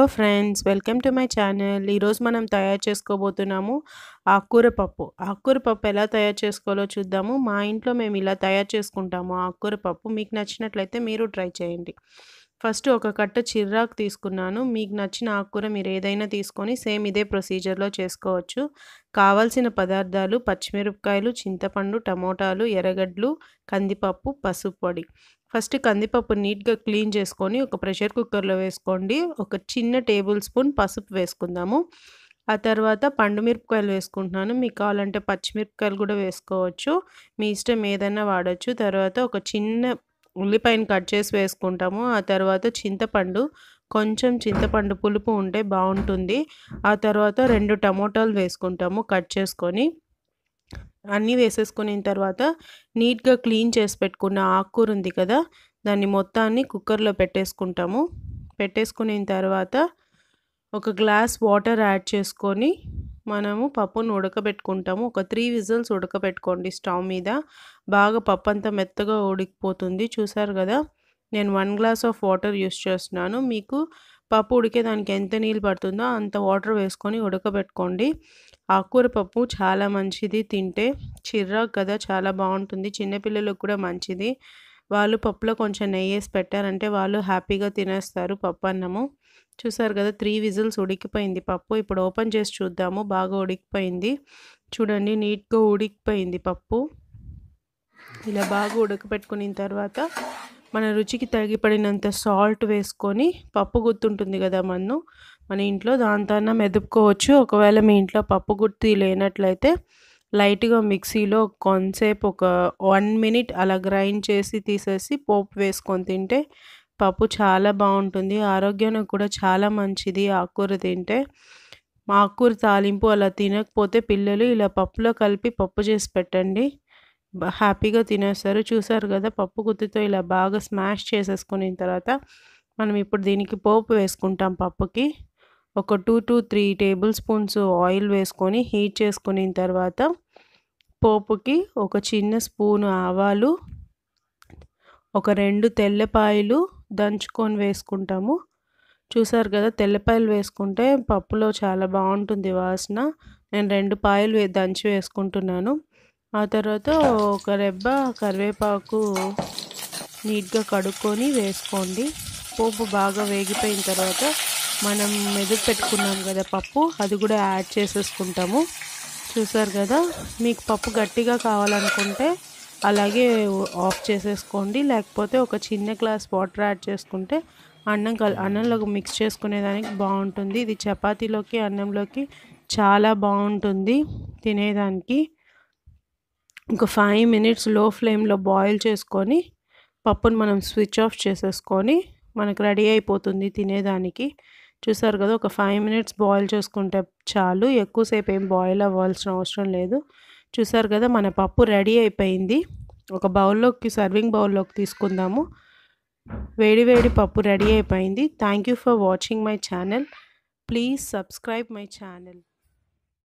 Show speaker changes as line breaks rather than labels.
friends welcome to my channel ఈరోజు మనం తయారు చేసుకోబోతున్నాము ఆకుకూర పప్పు ఆకుకూర పప్పు ఎలా తయారు చేసుకోవాలో చూద్దాము మా ఇంట్లో మేము ఇలా తయారు చేసుకుంటాము ఆకుకూర పప్పు మీకు నచ్చినట్లయితే మీరు ట్రై చేయండి ఫస్ట్ ఒక కట్ట చిర్రాకు తీసుకున్నాను మీకు నచ్చిన ఆకుకూర మీరు ఏదైనా తీసుకొని సేమ్ ఇదే ప్రొసీజర్లో చేసుకోవచ్చు కావాల్సిన పదార్థాలు పచ్చిమిరపకాయలు చింతపండు టమోటాలు ఎర్రగడ్డలు కందిపప్పు పసుపు పొడి ఫస్ట్ కందిపప్పు నీట్గా క్లీన్ చేసుకొని ఒక ప్రెషర్ కుక్కర్లో వేసుకోండి ఒక చిన్న టేబుల్ స్పూన్ పసుపు వేసుకుందాము ఆ తర్వాత పండు మిరపకాయలు వేసుకుంటున్నాను మీకు కావాలంటే పచ్చిమిరపకాయలు కూడా వేసుకోవచ్చు మీ ఇష్టం ఏదైనా వాడచ్చు తర్వాత ఒక చిన్న ఉల్లిపాయను కట్ చేసి వేసుకుంటాము ఆ తర్వాత చింతపండు కొంచెం చింతపండు పులుపు ఉంటే బాగుంటుంది ఆ తర్వాత రెండు టమోటాలు వేసుకుంటాము కట్ చేసుకొని అన్నీ వేసేసుకున్న తర్వాత నీట్గా క్లీన్ చేసి పెట్టుకున్న ఆకుకూర ఉంది కదా దాన్ని మొత్తాన్ని కుక్కర్లో పెట్టేసుకుంటాము పెట్టేసుకున్న తర్వాత ఒక గ్లాస్ వాటర్ యాడ్ చేసుకొని మనము పప్పును ఉడకబెట్టుకుంటాము ఒక త్రీ విజిల్స్ ఉడకబెట్టుకోండి స్టవ్ మీద బాగా పప్పు అంతా మెత్తగా ఉడికిపోతుంది చూసారు కదా నేను one glass of water use చేస్తున్నాను మీకు పప్పు ఉడికేదానికి ఎంత నీళ్ళు పడుతుందో అంత వాటర్ వేసుకొని ఉడకబెట్టుకోండి ఆకుకూర పప్పు చాలా మంచిది తింటే చిర్రాకు కదా చాలా బాగుంటుంది చిన్నపిల్లలకు కూడా మంచిది వాళ్ళు పప్పులో కొంచెం నెయ్యి వేసి పెట్టారంటే వాళ్ళు హ్యాపీగా తినేస్తారు పప్పు అన్నము చూసారు కదా త్రీ విజిల్స్ ఉడికిపోయింది పప్పు ఇప్పుడు ఓపెన్ చేసి చూద్దాము బాగా ఉడికిపోయింది చూడండి నీట్గా ఉడికిపోయింది పప్పు ఇలా బాగా ఉడకపెట్టుకున్న తర్వాత మన రుచికి తగిపడినంత సాల్ట్ వేసుకొని పప్పు గుర్తుంటుంది కదా మనం మన ఇంట్లో దాంతో మెదుపుకోవచ్చు ఒకవేళ మీ ఇంట్లో పప్పు గుర్తి లేనట్లయితే లైట్గా మిక్సీలో కొంతసేపు ఒక వన్ మినిట్ అలా గ్రైండ్ చేసి తీసేసి పోపు వేసుకొని తింటే పప్పు చాలా బాగుంటుంది ఆరోగ్యానికి కూడా చాలా మంచిది ఆకుకూర తింటే ఆకుకూర తాలింపు అలా తినకపోతే పిల్లలు ఇలా పప్పులో కలిపి పప్పు చేసి పెట్టండి హ్యాపీగా తినేస్తారు చూసారు కదా పప్పు గుత్తితో ఇలా బాగా స్మాష్ చేసేసుకున్న తర్వాత మనం ఇప్పుడు దీనికి పోపు వేసుకుంటాం పప్పుకి ఒక two to three table spoons oil వేసుకొని హీట్ చేసుకున్న తర్వాత పోపుకి ఒక చిన్న స్పూన్ ఆవాలు ఒక రెండు తెల్లపాయలు దంచుకొని వేసుకుంటాము చూసారు కదా తెల్లపాయలు వేసుకుంటే పప్పులో చాలా బాగుంటుంది వాసన నేను రెండు పాయలు దంచి వేసుకుంటున్నాను ఆ తర్వాత ఒక రెబ్బ కరివేపాకు నీట్గా కడుక్కొని వేసుకోండి పోపు బాగా వేగిపోయిన తర్వాత మనం మెదుపు పెట్టుకున్నాం కదా పప్పు అది కూడా యాడ్ చేసేసుకుంటాము చూసారు కదా మీకు పప్పు గట్టిగా కావాలనుకుంటే అలాగే ఆఫ్ చేసేసుకోండి లేకపోతే ఒక చిన్న గ్లాస్ వాటర్ యాడ్ చేసుకుంటే అన్నం కల్ అన్నంలోకి మిక్స్ చేసుకునేదానికి బాగుంటుంది ఇది చపాతీలోకి అన్నంలోకి చాలా బాగుంటుంది తినేదానికి ఒక ఫైవ్ మినిట్స్ లో ఫ్లేమ్లో బాయిల్ చేసుకొని పప్పును మనం స్విచ్ ఆఫ్ చేసేసుకొని మనకు రెడీ అయిపోతుంది తినేదానికి చూసారు కదా ఒక ఫైవ్ మినిట్స్ బాయిల్ చేసుకుంటే చాలు ఎక్కువసేపు ఏం బాయిల్ అవ్వాల్సిన అవసరం లేదు చూసారు కదా మన పప్పు రెడీ అయిపోయింది ఒక బౌల్లోకి సర్వింగ్ బౌల్లోకి తీసుకుందాము వేడి వేడి పప్పు రెడీ అయిపోయింది thank you for watching my channel please subscribe my channel